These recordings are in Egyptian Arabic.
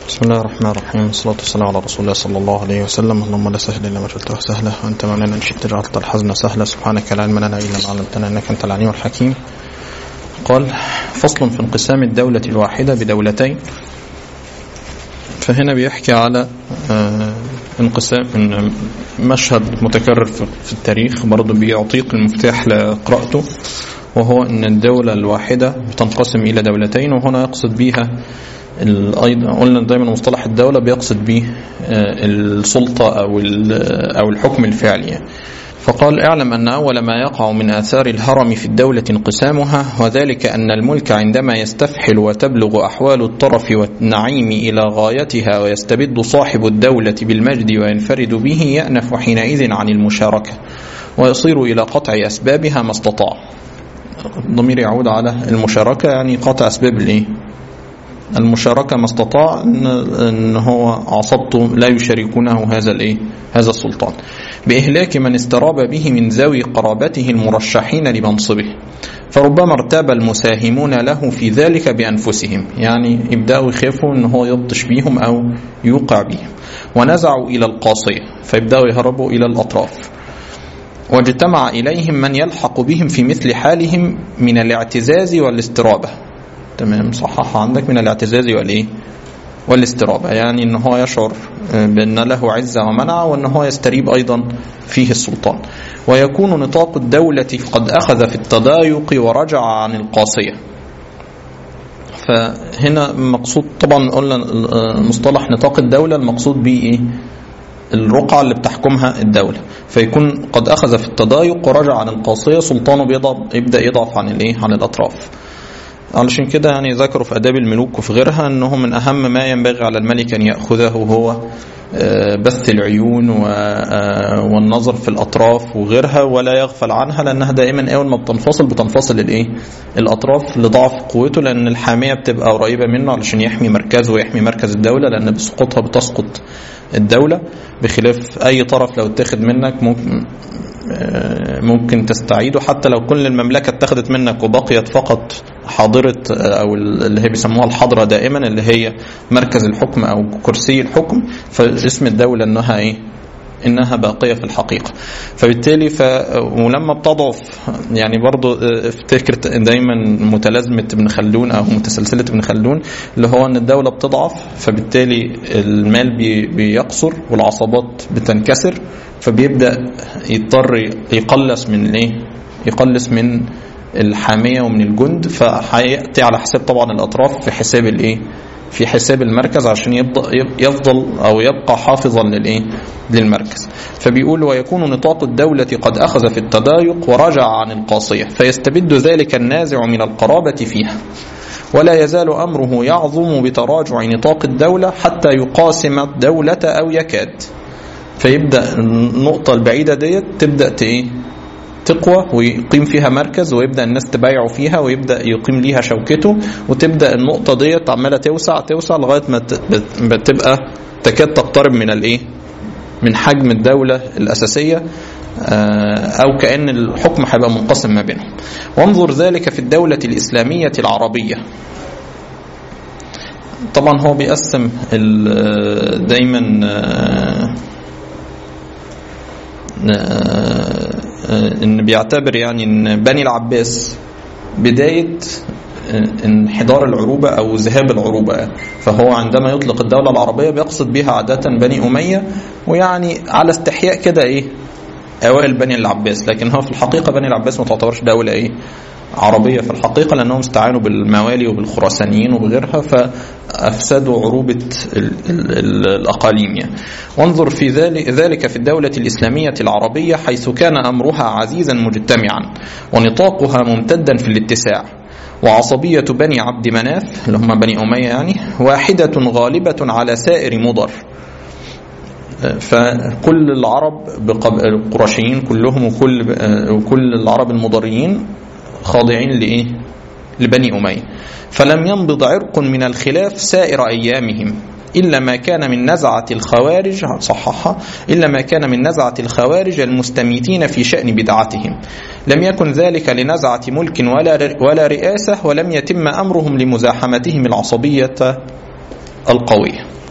بسم الله الرحمن الرحيم والصلاة والسلام على رسول الله صلى الله عليه وسلم اللهم لا سهل إلا ما جعلته سهلا وأنت مولانا إن شئت جعلت الحزن سهلا سبحانك لا علم لنا إلا ما علمتنا إنك أنت العليم الحكيم قال فصل في انقسام الدولة الواحدة بدولتين فهنا بيحكي على انقسام مشهد متكرر في التاريخ برضه بيعطيك المفتاح لقراءته وهو ان الدولة الواحدة بتنقسم الى دولتين وهنا يقصد بيها ايضا قلنا دايما مصطلح الدولة بيقصد به السلطة او او الحكم الفعلي يعني. فقال اعلم أن أول ما يقع من آثار الهرم في الدولة انقسامها وذلك أن الملك عندما يستفحل وتبلغ أحوال الطرف والنعيم إلى غايتها ويستبد صاحب الدولة بالمجد وينفرد به يأنف حينئذ عن المشاركة ويصير إلى قطع أسبابها ما استطاع الضمير يعود على المشاركة يعني قطع أسباب الإيه؟ المشاركة ما استطاع ان هو عصبته لا يشاركونه هذا الايه هذا السلطان بإهلاك من استراب به من ذوي قرابته المرشحين لمنصبه فربما ارتاب المساهمون له في ذلك بأنفسهم يعني يبدأوا يخافوا ان هو يبطش بيهم أو يوقع بهم ونزعوا إلى القاصية فيبدأوا يهربوا إلى الأطراف واجتمع إليهم من يلحق بهم في مثل حالهم من الاعتزاز والاسترابة تمام صححها عندك من الاعتزاز والايه والاسترابة يعني ان هو يشعر بان له عزة ومنع وان هو يستريب ايضا فيه السلطان ويكون نطاق الدولة قد اخذ في التضايق ورجع عن القاصية فهنا مقصود طبعا قلنا مصطلح نطاق الدولة المقصود به ايه الرقعة اللي بتحكمها الدولة فيكون قد أخذ في التضايق ورجع عن القاصية سلطانه بيضعف يبدأ يضعف عن الايه عن الأطراف علشان كده يعني ذكروا في آداب الملوك وفي غيرها أنه من أهم ما ينبغي على الملك أن يأخذه هو بث العيون والنظر في الأطراف وغيرها ولا يغفل عنها لأنها دائما أول ما بتنفصل بتنفصل الإيه؟ الأطراف لضعف قوته لأن الحامية بتبقى قريبة منه علشان يحمي مركزه ويحمي مركز الدولة لأن بسقوطها بتسقط الدولة بخلاف أي طرف لو اتخذ منك ممكن ممكن تستعيده حتى لو كل المملكة اتخذت منك وبقيت فقط حاضرة أو اللي هي بيسموها الحضرة دائما اللي هي مركز الحكم أو كرسي الحكم فاسم الدولة إنها إيه انها باقيه في الحقيقه فبالتالي ف ولما بتضعف يعني برضو افتكر دايما متلازمه ابن خلدون او متسلسله ابن خلدون اللي هو ان الدوله بتضعف فبالتالي المال بي بيقصر والعصابات بتنكسر فبيبدا يضطر يقلص من الايه يقلص من الحاميه ومن الجند فهياتي على حساب طبعا الاطراف في حساب الايه في حساب المركز عشان يفضل او يبقى حافظا للايه للمركز فبيقول ويكون نطاق الدولة قد أخذ في التضايق ورجع عن القاصية فيستبد ذلك النازع من القرابة فيها ولا يزال أمره يعظم بتراجع نطاق الدولة حتى يقاسم الدولة أو يكاد فيبدأ النقطة البعيدة ديت تبدأ ايه تقوى ويقيم فيها مركز ويبدا الناس تبايعوا فيها ويبدا يقيم ليها شوكته وتبدا النقطه ديت عماله توسع توسع لغايه ما بتبقى تكاد تقترب من الايه من حجم الدوله الاساسيه او كان الحكم هيبقى منقسم ما بينهم وانظر ذلك في الدوله الاسلاميه العربيه طبعا هو بيقسم دايما ان بيعتبر يعني ان بني العباس بدايه انحدار العروبه او ذهاب العروبه فهو عندما يطلق الدوله العربيه بيقصد بها عاده بني اميه ويعني على استحياء كده ايه اوائل بني العباس لكن هو في الحقيقه بني العباس ما تعتبرش دوله ايه عربية في الحقيقة لأنهم استعانوا بالموالي وبالخراسانيين وبغيرها فأفسدوا عروبة ال ال ال الأقاليم يعني. وانظر في ذلك, ذلك في الدولة الإسلامية العربية حيث كان أمرها عزيزا مجتمعا ونطاقها ممتدا في الاتساع وعصبية بني عبد مناف اللي هم بني أمية يعني واحدة غالبة على سائر مضر فكل العرب القرشيين كلهم وكل وكل العرب المضريين خاضعين لإيه؟ لبني أمية فلم ينبض عرق من الخلاف سائر أيامهم إلا ما كان من نزعة الخوارج صححها إلا ما كان من نزعة الخوارج المستميتين في شأن بدعتهم لم يكن ذلك لنزعة ملك ولا ولا رئاسة ولم يتم أمرهم لمزاحمتهم العصبية القوية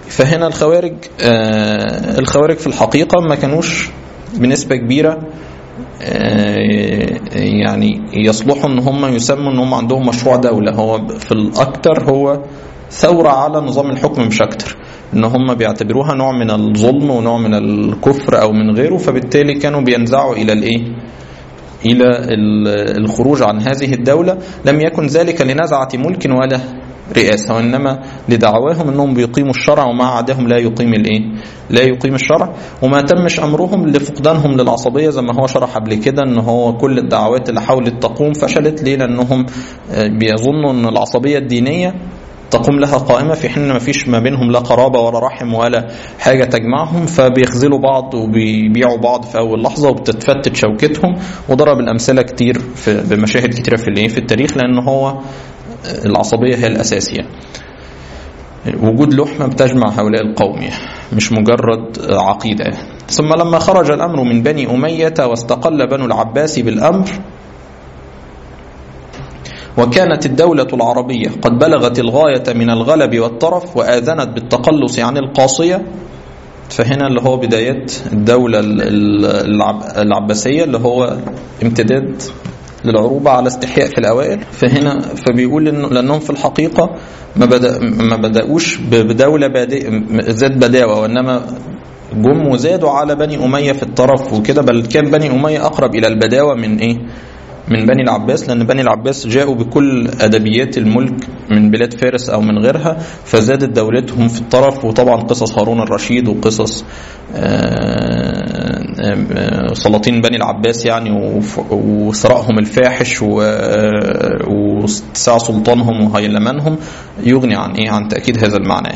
فهنا الخوارج آه الخوارج في الحقيقة ما كانوش بنسبة كبيرة آه يعني يصلحوا ان هم يسموا ان هم عندهم مشروع دولة هو في الاكتر هو ثورة على نظام الحكم مش اكتر ان هم بيعتبروها نوع من الظلم ونوع من الكفر او من غيره فبالتالي كانوا بينزعوا الى الايه الى الخروج عن هذه الدولة لم يكن ذلك لنزعة ملك ولا رئاسة وإنما لدعواهم أنهم بيقيموا الشرع وما عداهم لا يقيم الإيه؟ لا يقيم الشرع وما تمش أمرهم لفقدانهم للعصبية زي ما هو شرح قبل كده أن هو كل الدعوات اللي حاولت تقوم فشلت ليه لأنهم بيظنوا أن العصبية الدينية تقوم لها قائمة في حين ما فيش ما بينهم لا قرابة ولا رحم ولا حاجة تجمعهم فبيخذلوا بعض وبيبيعوا بعض في أول لحظة وبتتفتت شوكتهم وضرب الأمثلة كتير في بمشاهد كتيرة في في التاريخ لأن هو العصبية هي الأساسية وجود لحمة بتجمع هؤلاء القوم مش مجرد عقيدة ثم لما خرج الأمر من بني أمية واستقل بنو العباس بالأمر وكانت الدولة العربية قد بلغت الغاية من الغلب والطرف وآذنت بالتقلص عن القاصية فهنا اللي هو بدايات الدولة العباسية اللي هو امتداد للعروبة على استحياء في الأوائل فهنا فبيقول إنه لأنهم في الحقيقة ما بدأ ما بدأوش بدولة بادئ ذات بداوة وإنما جم وزادوا على بني أمية في الطرف وكده بل كان بني أمية أقرب إلى البداوة من إيه؟ من بني العباس لأن بني العباس جاءوا بكل أدبيات الملك من بلاد فارس أو من غيرها فزادت دولتهم في الطرف وطبعا قصص هارون الرشيد وقصص سلاطين بني العباس يعني وثرائهم الفاحش واتساع سلطانهم وهيلمانهم يغني عن ايه عن تأكيد هذا المعنى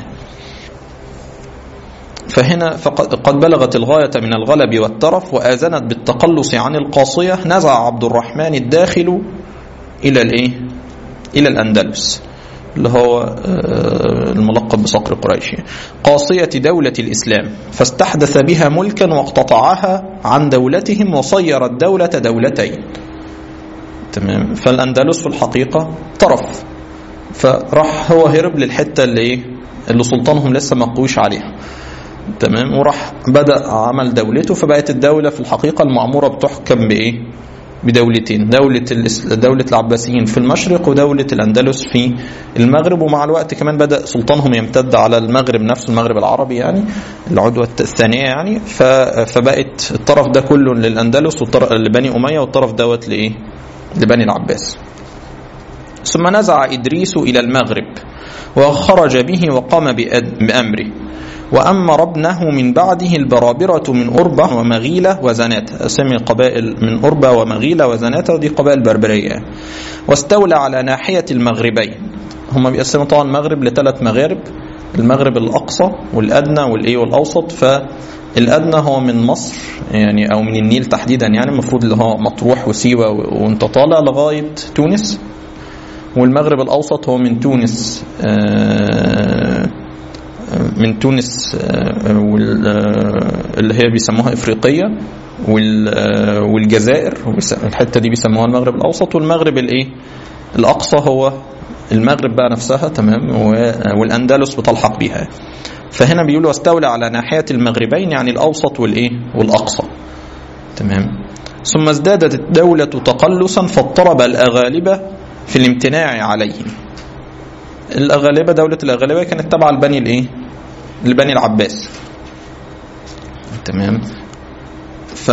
فهنا فقد بلغت الغاية من الغلب والترف وآذنت بالتقلص عن القاصية نزع عبد الرحمن الداخل إلى الإيه؟ إلى الأندلس اللي هو الملقب بصقر قريش قاصية دولة الإسلام فاستحدث بها ملكا واقتطعها عن دولتهم وصير الدولة دولتين تمام فالأندلس في الحقيقة طرف فراح هو هرب للحتة اللي إيه؟ اللي سلطانهم لسه ما قويش عليها تمام وراح بدأ عمل دولته فبقت الدولة في الحقيقة المعمورة بتحكم بإيه بدولتين دولة دولة العباسيين في المشرق ودولة الأندلس في المغرب ومع الوقت كمان بدأ سلطانهم يمتد على المغرب نفسه المغرب العربي يعني العدوة الثانية يعني فبقت الطرف ده كله للأندلس والطرف لبني أمية والطرف دوت لإيه لبني العباس ثم نزع إدريس إلى المغرب وخرج به وقام بأمره وأمر ابنه من بعده البرابرة من أربة ومغيلة وزناتة أسمي قبائل من أربة ومغيلة وزناتة دي قبائل بربرية واستولى على ناحية المغربين هم بيقسموا طبعا المغرب لثلاث مغارب المغرب الأقصى والأدنى والإيه والأوسط فالأدنى هو من مصر يعني أو من النيل تحديدا يعني المفروض اللي هو مطروح وسيوة وانت طالع لغاية تونس والمغرب الأوسط هو من تونس آه من تونس اللي هي بيسموها افريقيه والجزائر الحته دي بيسموها المغرب الاوسط والمغرب الايه الاقصى هو المغرب بقى نفسها تمام والاندلس بتلحق بيها فهنا بيقولوا استولى على ناحيه المغربين يعني الاوسط والايه والاقصى تمام ثم ازدادت الدوله تقلصا فاضطرب الاغالبه في الامتناع عليهم الأغالبة دولة الأغالبة كانت تابعة لبني الإيه؟ لبني العباس تمام ف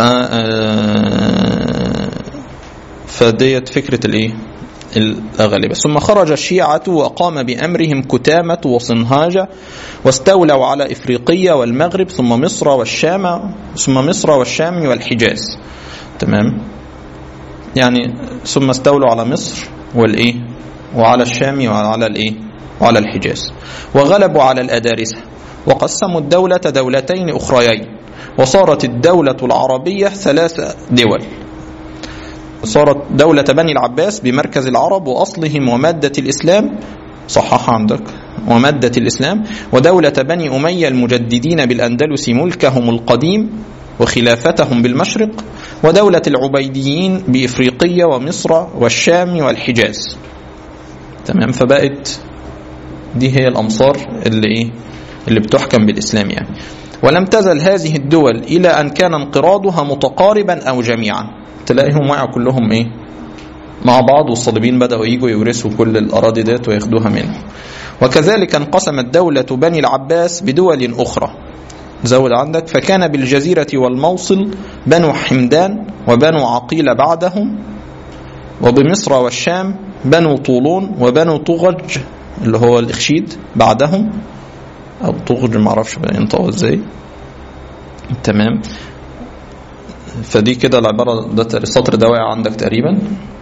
فديت فكرة الإيه؟ الأغالبة ثم خرج الشيعة وقام بأمرهم كتامة وصنهاجة واستولوا على إفريقية والمغرب ثم مصر والشام ثم مصر والشام والحجاز تمام يعني ثم استولوا على مصر والإيه وعلى الشام وعلى الإيه وعلى الحجاز وغلبوا على الأدارسة وقسموا الدولة دولتين أخريين وصارت الدولة العربية ثلاث دول صارت دولة بني العباس بمركز العرب وأصلهم ومادة الإسلام صحح عندك ومادة الإسلام ودولة بني أمية المجددين بالأندلس ملكهم القديم وخلافتهم بالمشرق ودولة العبيديين بإفريقية ومصر والشام والحجاز تمام فبقت دي هي الأمصار اللي إيه اللي بتحكم بالإسلام يعني ولم تزل هذه الدول إلى أن كان انقراضها متقاربا أو جميعا تلاقيهم وقعوا كلهم إيه مع بعض والصليبيين بدأوا يجوا يورثوا كل الأراضي ديت وياخدوها منهم وكذلك انقسمت دولة بني العباس بدول أخرى زود عندك فكان بالجزيرة والموصل بنو حمدان وبنو عقيل بعدهم وبمصر والشام بنو طولون وبنو طغج اللي هو الإخشيد بعدهم أو طغج معرفش ينطقوا ازاي تمام فدي كده العبارة ده السطر ده واقع عندك تقريبا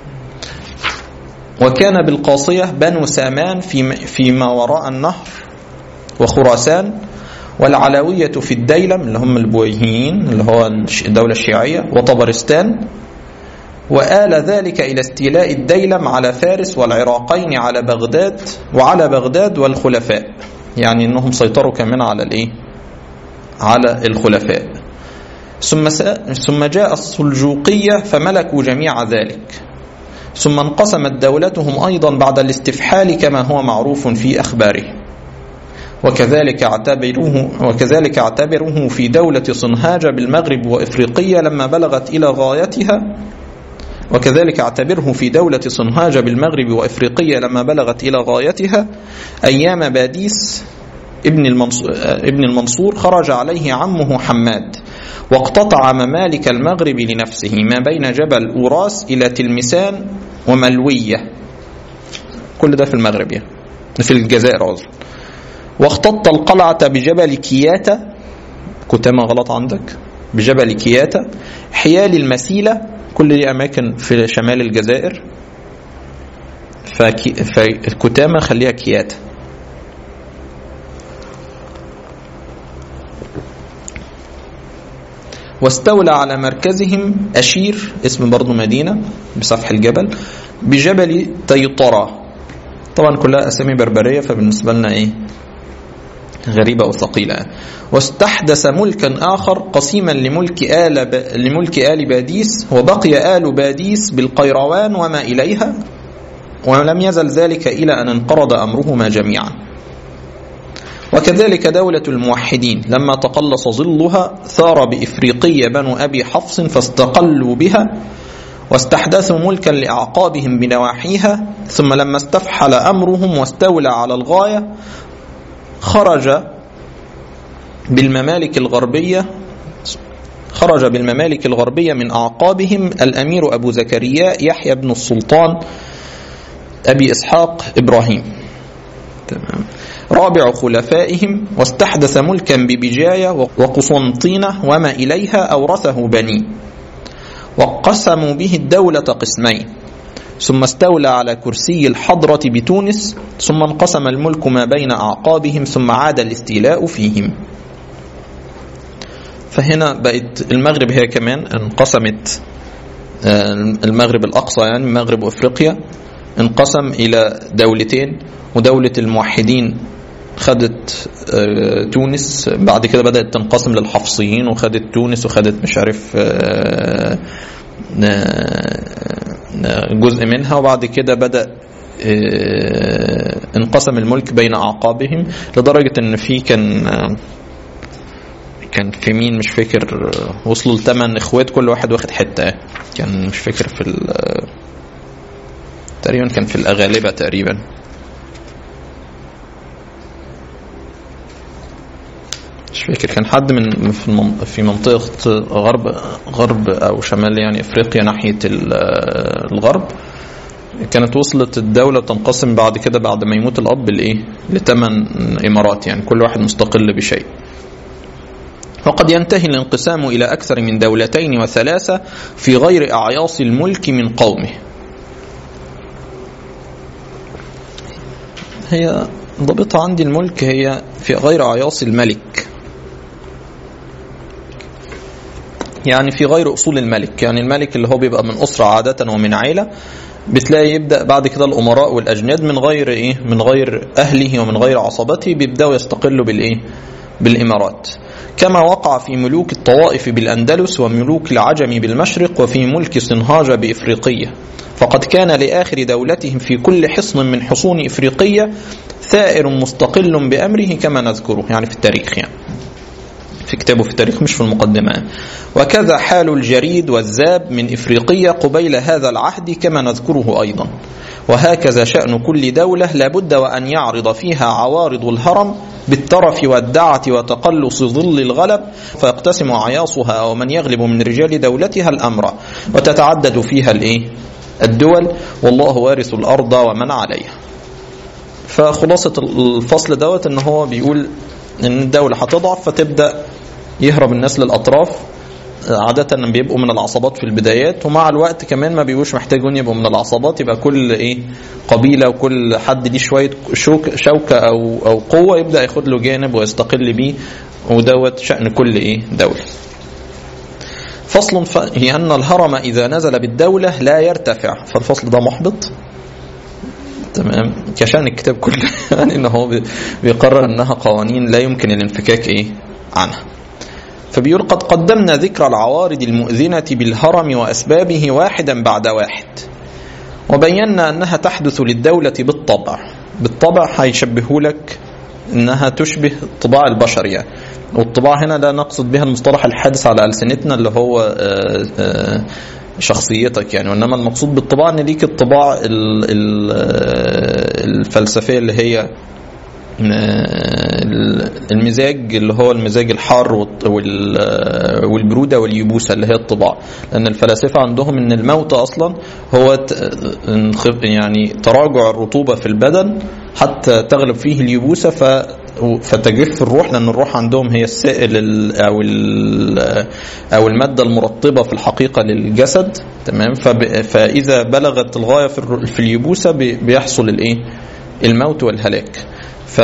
وكان بالقاصية بنو سامان في فيما وراء النهر وخراسان والعلوية في الديلم اللي هم البويهيين اللي هو الدولة الشيعية وطبرستان وآل ذلك إلى استيلاء الديلم على فارس والعراقين على بغداد وعلى بغداد والخلفاء يعني انهم سيطروا كمان على الايه على الخلفاء ثم ثم جاء السلجوقية فملكوا جميع ذلك ثم انقسمت دولتهم أيضا بعد الاستفحال كما هو معروف في أخباره وكذلك اعتبروه وكذلك اعتبروه في دولة صنهاج بالمغرب وإفريقية لما بلغت إلى غايتها وكذلك اعتبره في دولة صنهاج بالمغرب وإفريقية لما بلغت إلى غايتها أيام باديس ابن المنصور, ابن المنصور خرج عليه عمه حماد واقتطع ممالك المغرب لنفسه ما بين جبل أوراس إلى تلمسان وملوية كل ده في المغرب يعني في الجزائر عذر واختط القلعة بجبل كياتا كتامة غلط عندك بجبل كياتا حيال المسيلة كل دي أماكن في شمال الجزائر فكي... فكتامة خليها كياتا واستولى على مركزهم أشير اسم برضو مدينة بسفح الجبل بجبل تيطرة طبعا كلها أسامي بربرية فبالنسبة لنا إيه غريبة وثقيلة واستحدث ملكا آخر قسيما لملك آل, ب... لملك آل باديس وبقي آل باديس بالقيروان وما إليها ولم يزل ذلك إلى أن انقرض أمرهما جميعا وكذلك دولة الموحدين لما تقلص ظلها ثار بإفريقية بنو أبي حفص فاستقلوا بها واستحدثوا ملكا لأعقابهم بنواحيها ثم لما استفحل أمرهم واستولى على الغاية خرج بالممالك الغربية خرج بالممالك الغربية من أعقابهم الأمير أبو زكريا يحيى بن السلطان أبي إسحاق إبراهيم تمام رابع خلفائهم واستحدث ملكا ببجاية وقسنطينة وما إليها أورثه بني وقسموا به الدولة قسمين ثم استولى على كرسي الحضرة بتونس ثم انقسم الملك ما بين أعقابهم ثم عاد الاستيلاء فيهم فهنا بقت المغرب هي كمان انقسمت المغرب الأقصى يعني مغرب أفريقيا انقسم إلى دولتين ودولة الموحدين خدت تونس بعد كده بدأت تنقسم للحفصيين وخدت تونس وخدت مش عارف جزء منها وبعد كده بدأ انقسم الملك بين أعقابهم لدرجة ان في كان كان في مين مش فاكر وصلوا لثمان اخوات كل واحد واخد حته كان مش فاكر في تقريبا كان في الاغالبه تقريبا مش فاكر كان حد من في منطقه غرب غرب او شمال يعني افريقيا ناحيه الغرب كانت وصلت الدولة تنقسم بعد كده بعد ما يموت الأب لإيه؟ لثمان إمارات يعني كل واحد مستقل بشيء. وقد ينتهي الانقسام إلى أكثر من دولتين وثلاثة في غير أعياص الملك من قومه هي ضبطها عندي الملك هي في غير أعياص الملك يعني في غير أصول الملك يعني الملك اللي هو بيبقى من أسرة عادة ومن عيلة بتلاقي يبدا بعد كده الامراء والاجناد من غير ايه من غير اهله ومن غير عصبته بيبداوا يستقلوا بالايه بالامارات كما وقع في ملوك الطوائف بالأندلس وملوك العجم بالمشرق وفي ملك صنهاج بإفريقية فقد كان لآخر دولتهم في كل حصن من حصون إفريقية ثائر مستقل بأمره كما نذكره يعني في التاريخ يعني في كتابه في التاريخ مش في المقدمة وكذا حال الجريد والذاب من إفريقية قبيل هذا العهد كما نذكره أيضا وهكذا شأن كل دولة لابد وأن يعرض فيها عوارض الهرم بالترف والدعة وتقلص ظل الغلب فيقتسم عياصها ومن يغلب من رجال دولتها الأمر وتتعدد فيها الإيه؟ الدول والله وارث الأرض ومن عليها فخلاصة الفصل دوت ان هو بيقول ان الدولة هتضعف فتبدأ يهرب الناس للأطراف عادة بيبقوا من العصابات في البدايات ومع الوقت كمان ما بيبقوش محتاجون يبقوا من العصابات يبقى كل ايه قبيلة وكل حد ليه شوية شوك شوكة أو أو قوة يبدأ ياخد له جانب ويستقل بيه ودوت شأن كل ايه دولة. فصل هي أن الهرم إذا نزل بالدولة لا يرتفع فالفصل ده محبط تمام كشان الكتاب كله يعني ان هو بيقرر انها قوانين لا يمكن الانفكاك ايه عنها فبيقول قد قدمنا ذكر العوارض المؤذنة بالهرم وأسبابه واحدا بعد واحد وبينا أنها تحدث للدولة بالطبع بالطبع هيشبهه لك أنها تشبه طباع البشر يعني والطباع هنا لا نقصد بها المصطلح الحادث على ألسنتنا اللي هو آآ آآ شخصيتك يعني وانما المقصود بالطباع ان ليك الطباع الفلسفيه اللي هي المزاج اللي هو المزاج الحار والبروده واليبوسه اللي هي الطباع لان الفلاسفه عندهم ان الموت اصلا هو يعني تراجع الرطوبه في البدن حتى تغلب فيه اليبوسه ف فتجف الروح لان الروح عندهم هي السائل او او الماده المرطبه في الحقيقه للجسد تمام فاذا بلغت الغايه في اليبوسه بيحصل الايه الموت والهلاك ف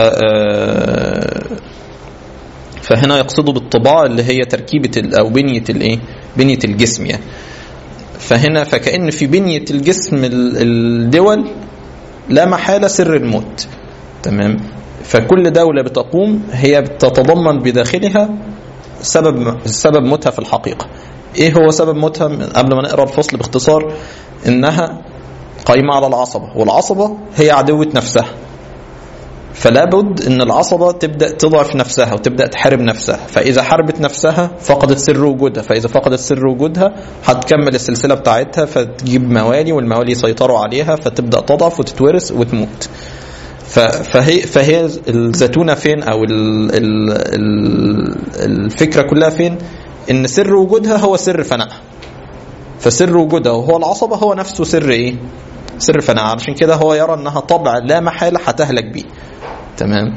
فهنا يقصدوا بالطباع اللي هي تركيبه او بنيه الايه بنيه الجسم يعني فهنا فكأن في بنية الجسم الدول لا محالة سر الموت تمام فكل دولة بتقوم هي بتتضمن بداخلها سبب سبب موتها في الحقيقة ايه هو سبب موتها قبل ما نقرا الفصل باختصار انها قايمة على العصبة والعصبة هي عدوة نفسها فلا بد ان العصبة تبدأ تضعف نفسها وتبدأ تحارب نفسها فإذا حاربت نفسها فقدت سر وجودها فإذا فقدت سر وجودها هتكمل السلسلة بتاعتها فتجيب موالي والموالي يسيطروا عليها فتبدأ تضعف وتتورث وتموت فهي فهي الزتونه فين او ال ال ال الفكره كلها فين ان سر وجودها هو سر فنائها فسر وجودها وهو العصبه هو نفسه سر ايه سر فنائها علشان كده هو يرى انها طبع لا محاله هتهلك بيه تمام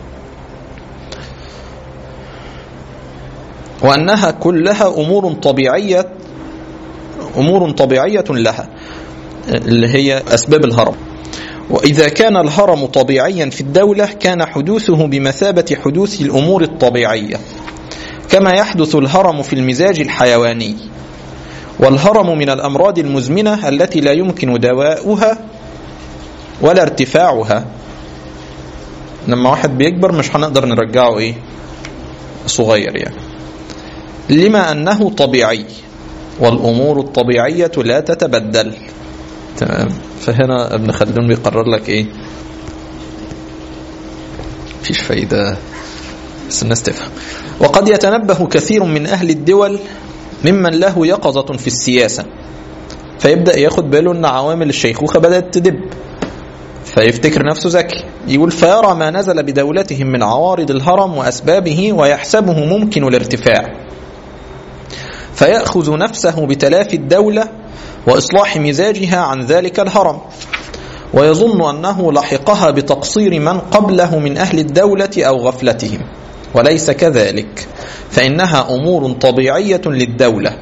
وانها كلها امور طبيعيه امور طبيعيه لها اللي هي اسباب الهرم وإذا كان الهرم طبيعيا في الدولة كان حدوثه بمثابة حدوث الأمور الطبيعية كما يحدث الهرم في المزاج الحيواني والهرم من الأمراض المزمنة التي لا يمكن دواؤها ولا ارتفاعها لما واحد بيكبر مش هنقدر نرجعه ايه صغير يعني لما أنه طبيعي والأمور الطبيعية لا تتبدل تمام فهنا ابن خلدون بيقرر لك ايه مفيش فايدة بس الناس تفهم وقد يتنبه كثير من أهل الدول ممن له يقظة في السياسة فيبدأ ياخد باله أن عوامل الشيخوخة بدأت تدب فيفتكر نفسه ذكي يقول فيرى ما نزل بدولتهم من عوارض الهرم وأسبابه ويحسبه ممكن الارتفاع فيأخذ نفسه بتلافي الدولة وإصلاح مزاجها عن ذلك الهرم ويظن أنه لحقها بتقصير من قبله من أهل الدولة أو غفلتهم وليس كذلك فإنها أمور طبيعية للدولة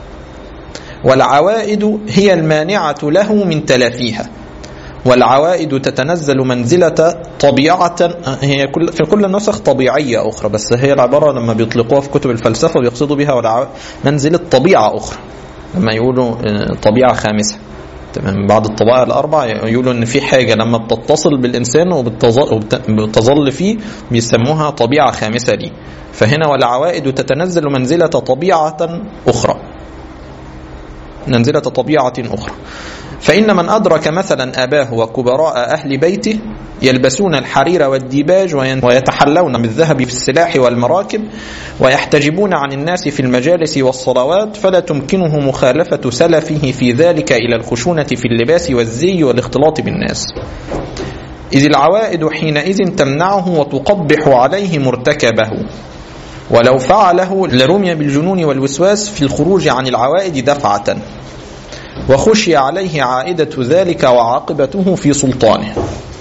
والعوائد هي المانعة له من تلافيها والعوائد تتنزل منزلة طبيعة هي كل في كل النسخ طبيعية أخرى بس هي العبارة لما بيطلقوها في كتب الفلسفة بيقصدوا بها منزلة طبيعة أخرى لما يقولوا طبيعة خامسة تمام بعد الطبائع الأربع يقولوا إن في حاجة لما بتتصل بالإنسان وبتظل فيه بيسموها طبيعة خامسة ليه فهنا والعوائد تتنزل منزلة طبيعة أخرى منزلة طبيعة أخرى فإن من أدرك مثلا أباه وكبراء أهل بيته يلبسون الحرير والديباج ويتحلون بالذهب في السلاح والمراكب ويحتجبون عن الناس في المجالس والصلوات فلا تمكنه مخالفة سلفه في ذلك إلى الخشونة في اللباس والزي والاختلاط بالناس إذ العوائد حينئذ تمنعه وتقبح عليه مرتكبه ولو فعله لرمي بالجنون والوسواس في الخروج عن العوائد دفعة وخشي عليه عائدة ذلك وعاقبته في سلطانه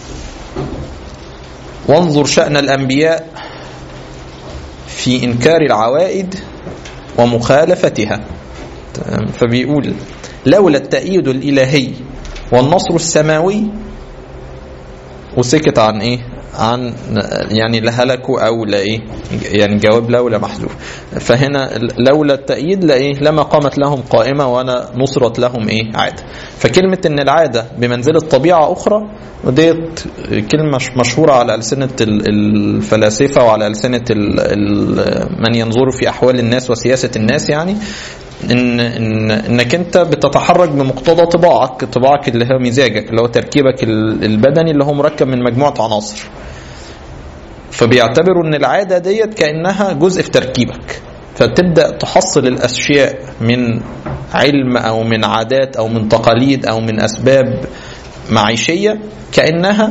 وانظر شأن الأنبياء في إنكار العوائد ومخالفتها فبيقول لولا التأييد الإلهي والنصر السماوي وسكت عن ايه عن يعني لهلكوا او لا ايه يعني جواب لولا محذوف فهنا لولا التأييد لايه لما قامت لهم قائمة ولا نصرت لهم ايه عادة فكلمة ان العادة بمنزلة طبيعة اخرى وديت كلمة مشهورة على ألسنة الفلاسفة وعلى ألسنة من ينظر في أحوال الناس وسياسة الناس يعني إن, إن انك انت بتتحرك بمقتضى طباعك طباعك اللي هو مزاجك اللي هو تركيبك البدني اللي هو مركب من مجموعه عناصر فبيعتبروا ان العاده ديت كانها جزء في تركيبك فتبدا تحصل الاشياء من علم او من عادات او من تقاليد او من اسباب معيشيه كانها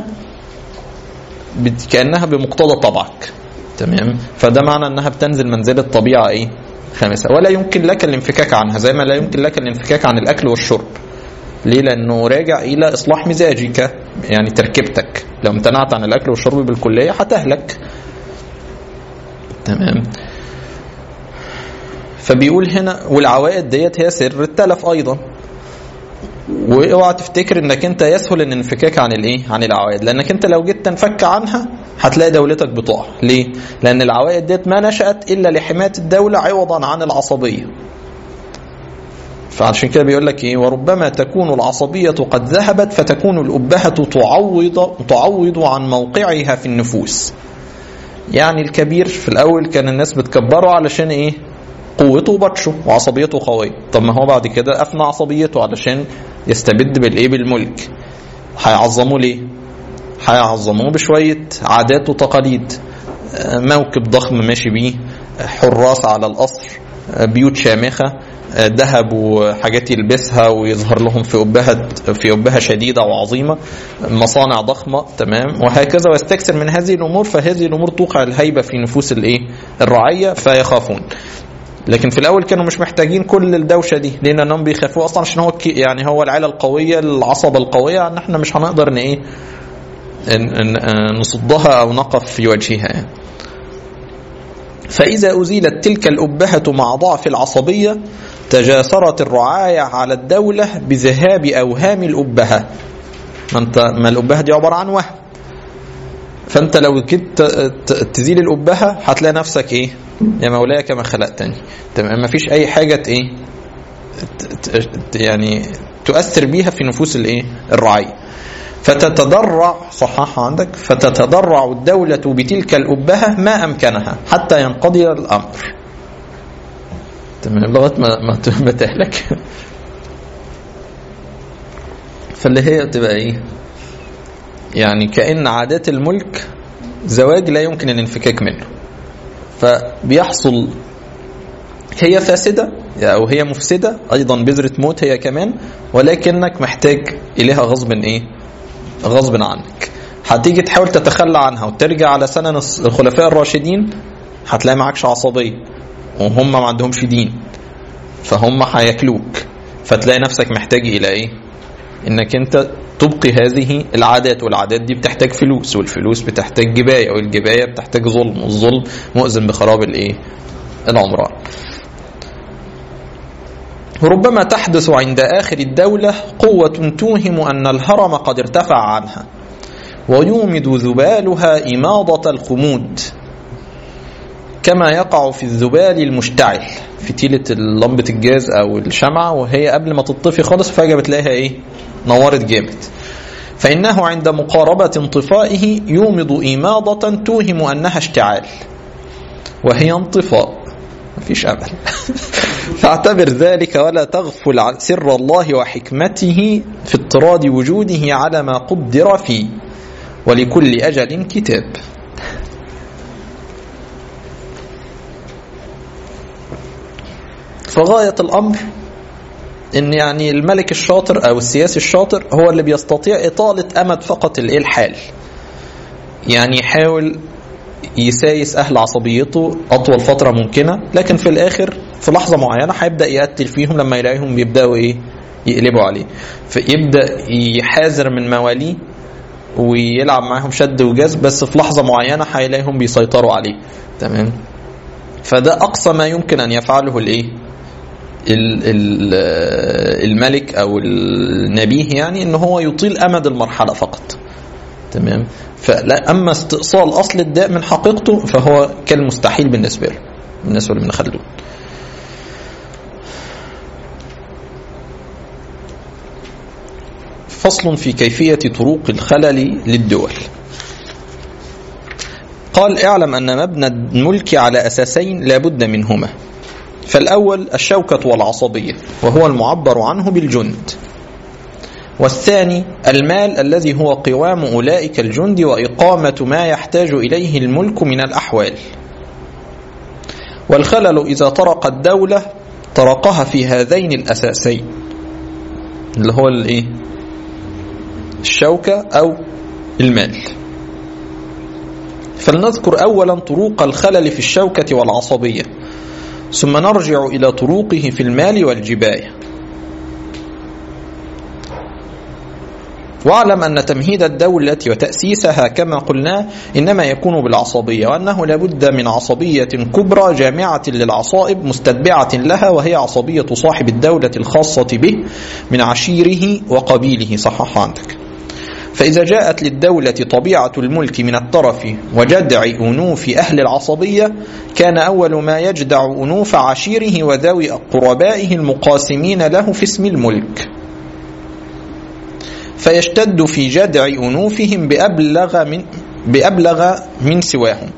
كانها بمقتضى طبعك تمام فده معنى انها بتنزل منزله طبيعه ايه خامسة ولا يمكن لك الانفكاك عنها زي ما لا يمكن لك الانفكاك عن الأكل والشرب ليه لأنه راجع إلى إصلاح مزاجك يعني تركيبتك لو امتنعت عن الأكل والشرب بالكلية هتهلك تمام فبيقول هنا والعوائد ديت هي سر التلف أيضا واوعى تفتكر انك انت يسهل ان انفكاك عن الايه عن العوائد لانك انت لو جيت تنفك عنها هتلاقي دولتك بتقع ليه لان العوائد ديت ما نشات الا لحمايه الدوله عوضا عن العصبيه فعشان كده بيقول لك ايه وربما تكون العصبيه قد ذهبت فتكون الابهه تعوض تعوض عن موقعها في النفوس يعني الكبير في الاول كان الناس بتكبره علشان ايه قوته وبطشه وعصبيته قويه طب ما هو بعد كده افنى عصبيته علشان يستبد بالايه بالملك هيعظموه ليه هيعظموه بشويه عادات وتقاليد موكب ضخم ماشي بيه حراس على القصر بيوت شامخه ذهب وحاجات يلبسها ويظهر لهم في أبهة في أبهة شديدة وعظيمة مصانع ضخمة تمام وهكذا ويستكثر من هذه الأمور فهذه الأمور توقع الهيبة في نفوس الإيه الرعية فيخافون لكن في الاول كانوا مش محتاجين كل الدوشه دي لان انهم بيخافوا اصلا عشان هو يعني هو العيله القويه العصبه القويه ان احنا مش هنقدر ان ايه نصدها او نقف في وجهها يعني. فاذا ازيلت تلك الابهه مع ضعف العصبيه تجاسرت الرعايه على الدوله بذهاب اوهام الابهه ما انت ما الابهه دي عباره عن وهم فانت لو جيت تزيل الابهه هتلاقي نفسك ايه يا مولاي كما خلقتني تمام ما فيش اي حاجه ايه يعني تؤثر بيها في نفوس الايه الرعيه فتتضرع صححها عندك فتتضرع الدولة بتلك الأبهة ما أمكنها حتى ينقضي الأمر تمام لغاية ما ما تهلك فاللي هي تبقى ايه يعني كأن عادات الملك زواج لا يمكن الانفكاك منه فبيحصل هي فاسدة أو هي مفسدة أيضا بذرة موت هي كمان ولكنك محتاج إليها غصب إيه غصب عنك هتيجي تحاول تتخلى عنها وترجع على سنن الخلفاء الراشدين هتلاقي معكش عصبية وهم ما عندهمش دين فهم هياكلوك فتلاقي نفسك محتاج إلى إيه إنك أنت تبقي هذه العادات والعادات دي بتحتاج فلوس والفلوس بتحتاج جباية والجباية بتحتاج ظلم والظلم مؤذن بخراب الايه العمران ربما تحدث عند آخر الدولة قوة توهم أن الهرم قد ارتفع عنها ويومد ذبالها إماضة الخمود كما يقع في الذبال المشتعل فتيلة لمبة الجاز أو الشمعة وهي قبل ما تطفي خالص فجأة بتلاقيها إيه نورت جامد فإنه عند مقاربة انطفائه يومض إماضة توهم أنها اشتعال وهي انطفاء مفيش أمل فاعتبر ذلك ولا تغفل عن سر الله وحكمته في اضطراد وجوده على ما قدر فيه ولكل أجل كتاب فغاية الأمر ان يعني الملك الشاطر او السياسي الشاطر هو اللي بيستطيع اطاله امد فقط الايه الحال يعني يحاول يسايس اهل عصبيته اطول فتره ممكنه لكن في الاخر في لحظه معينه هيبدا يقتل فيهم لما يلاقيهم بيبداوا ايه يقلبوا عليه فيبدا يحاذر من مواليه ويلعب معاهم شد وجذب بس في لحظه معينه هيلاقيهم بيسيطروا عليه تمام فده اقصى ما يمكن ان يفعله الايه الملك او النبيه يعني ان هو يطيل امد المرحله فقط تمام فلا اما استئصال اصل الداء من حقيقته فهو كالمستحيل بالنسبه له بالنسبه لابن خلدون فصل في كيفيه طرق الخلل للدول قال اعلم ان مبنى الملك على اساسين لا بد منهما فالأول الشوكة والعصبية وهو المعبر عنه بالجند والثاني المال الذي هو قوام أولئك الجند وإقامة ما يحتاج إليه الملك من الأحوال والخلل إذا طرق الدولة طرقها في هذين الأساسين اللي هو الإيه؟ الشوكة أو المال فلنذكر أولا طروق الخلل في الشوكة والعصبية ثم نرجع إلى طروقه في المال والجباية واعلم أن تمهيد الدولة وتأسيسها كما قلنا إنما يكون بالعصبية وأنه لابد من عصبية كبرى جامعة للعصائب مستتبعة لها وهي عصبية صاحب الدولة الخاصة به من عشيره وقبيله صحح عندك فإذا جاءت للدولة طبيعة الملك من الطرف وجدع أنوف أهل العصبية كان أول ما يجدع أنوف عشيره وذوي قربائه المقاسمين له في اسم الملك فيشتد في جدع أنوفهم بأبلغ من بأبلغ من سواهم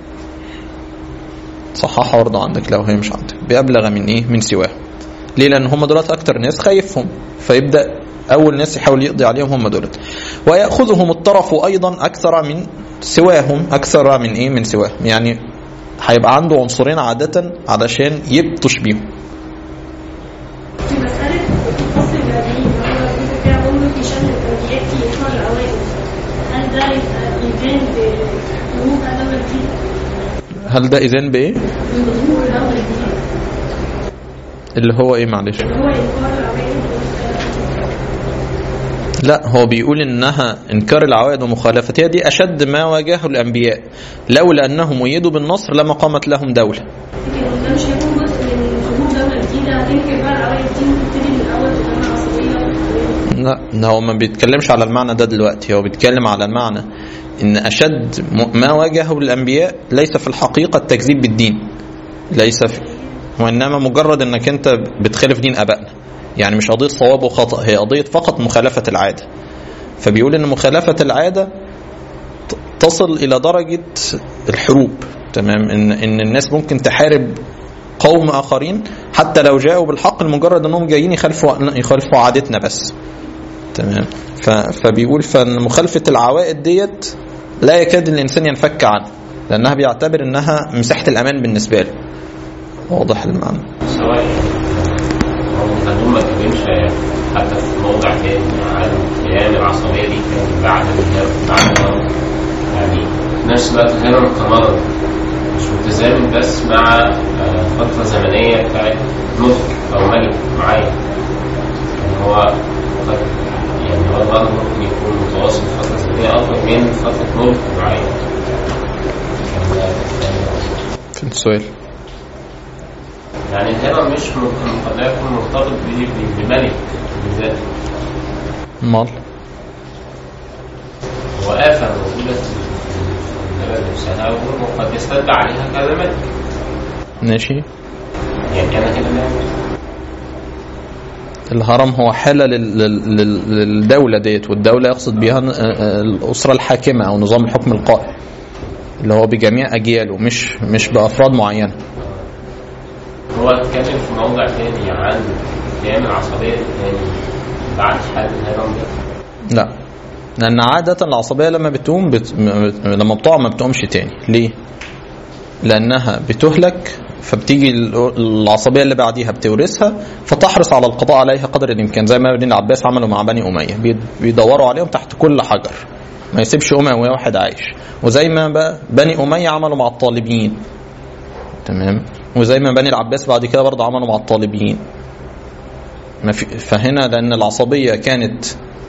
صححها برضه عندك لو هي مش عندك بأبلغ من إيه من سواهم ليه لأن هم دولت أكتر ناس خايفهم فيبدأ أول ناس يحاول يقضي عليهم هم دولت ويأخذهم الطرف أيضا أكثر من سواهم أكثر من إيه من سواهم يعني هيبقى عنده عنصرين عادة علشان يبطش بيهم في مسألة فصل الجماهير هو بيبقى فيها ضمن في شأن البلديات في إطار الأوائل هل ده يبقى إيمان بظهور الدولة الجديدة؟ هل ده إذن بإيه؟ بظهور الدولة الجديدة اللي هو إيه معلش؟ اللي هو إنكار الأوائل لا هو بيقول انها انكار العوائد ومخالفتها دي اشد ما واجهه الانبياء لولا انهم ميدوا بالنصر لما قامت لهم دوله لكن ده مش هيكون جزء من ظهور دولة جديدة هتنكر بقى الأوائل دي وتبتدي من الأول تبقى عصبية لا هو ما بيتكلمش على المعنى ده دلوقتي هو بيتكلم على المعنى ان اشد ما واجهه الانبياء ليس في الحقيقه التكذيب بالدين ليس في وانما مجرد انك انت بتخالف دين ابائنا يعني مش قضيه صواب وخطا هي قضيه فقط مخالفه العاده فبيقول ان مخالفه العاده تصل الى درجه الحروب تمام ان ان الناس ممكن تحارب قوم اخرين حتى لو جاءوا بالحق لمجرد انهم جايين يخالفوا يخالفوا عادتنا بس تمام فبيقول فان مخالفه العوائد ديت لا يكاد الانسان ينفك عنها لانها بيعتبر انها مساحه الامان بالنسبه له واضح المعنى سواء هو خلدون ما اتكلمش حتى في موضع تاني عن قيام العصبية دي كان بعد الهرم بعد الهرم يعني في نفس الوقت الهرم كمرض مش متزامن بس مع آه، فترة زمنية بتاعت ملك أو ملك معين يعني هو قد يعني هو الوضع ممكن يكون متواصل فترة زمنية أطول من فترة ملك معين يعني في السؤال يعني الهرم مش م- قد لا يكون مرتبط ب- ب- بملك بالذات مال هو آفة موجودة في البلد نفسها وقد يستد عليها كذا ملك ماشي يعني أنا كده نعمل الهرم هو حالة لل- لل- لل- للدولة ديت والدولة يقصد بها آه، آه، الأسرة الحاكمة أو نظام الحكم القائم اللي هو بجميع أجياله مش مش بأفراد معينة هو اتكلم في موضع تاني عن قيام العصبية تاني بعد حال الهرم ده لا لان عاده العصبيه لما بتقوم بت... م- لما بتقع ما بتقومش تاني ليه لانها بتهلك فبتيجي ال- العصبيه اللي بعديها بتورثها فتحرص على القضاء عليها قدر الامكان زي ما بني العباس عملوا مع بني اميه بي- بيدوروا عليهم تحت كل حجر ما يسيبش اموي واحد عايش وزي ما بقى بني اميه عملوا مع الطالبيين تمام وزي ما بني العباس بعد كده برضه عملوا مع الطالبيين ما في فهنا لان العصبيه كانت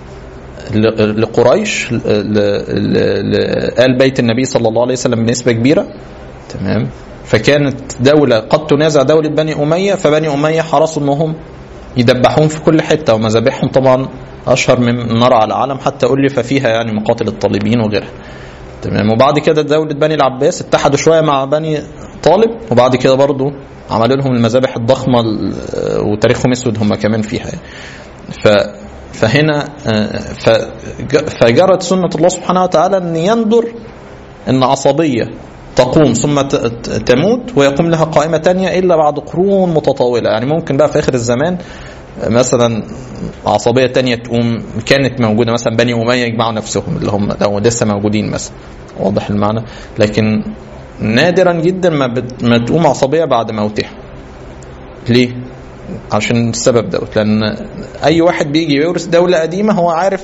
ل- لقريش ل- ل- لآل بيت النبي صلى الله عليه وسلم بنسبة كبيرة تمام فكانت دولة قد تنازع دولة بني أمية فبني أمية حرصوا أنهم يدبحون في كل حتة ومذابحهم طبعا أشهر من نار على العالم حتى ألف فيها يعني مقاتل الطالبين وغيرها تمام وبعد كده دولة بني العباس اتحدوا شوية مع بني طالب وبعد كده برضو عملوا لهم المذابح الضخمة ال- وتاريخهم اسود هم كمان فيها يعني. ف فهنا آه، فج- فجرت سنة الله سبحانه وتعالى أن يندر أن عصبية تقوم ثم ت- ت- تموت ويقوم لها قائمة تانية إلا بعد قرون متطاولة يعني ممكن بقى في آخر الزمان آه، مثلا عصبية تانية تقوم كانت موجودة مثلا بني أمية يجمعوا نفسهم اللي هم لو لسه موجودين مثلا واضح المعنى لكن نادرا جدا ما, بت ما تقوم عصبية بعد موتها ليه؟ عشان السبب دوت لان اي واحد بيجي يورث دوله قديمه هو عارف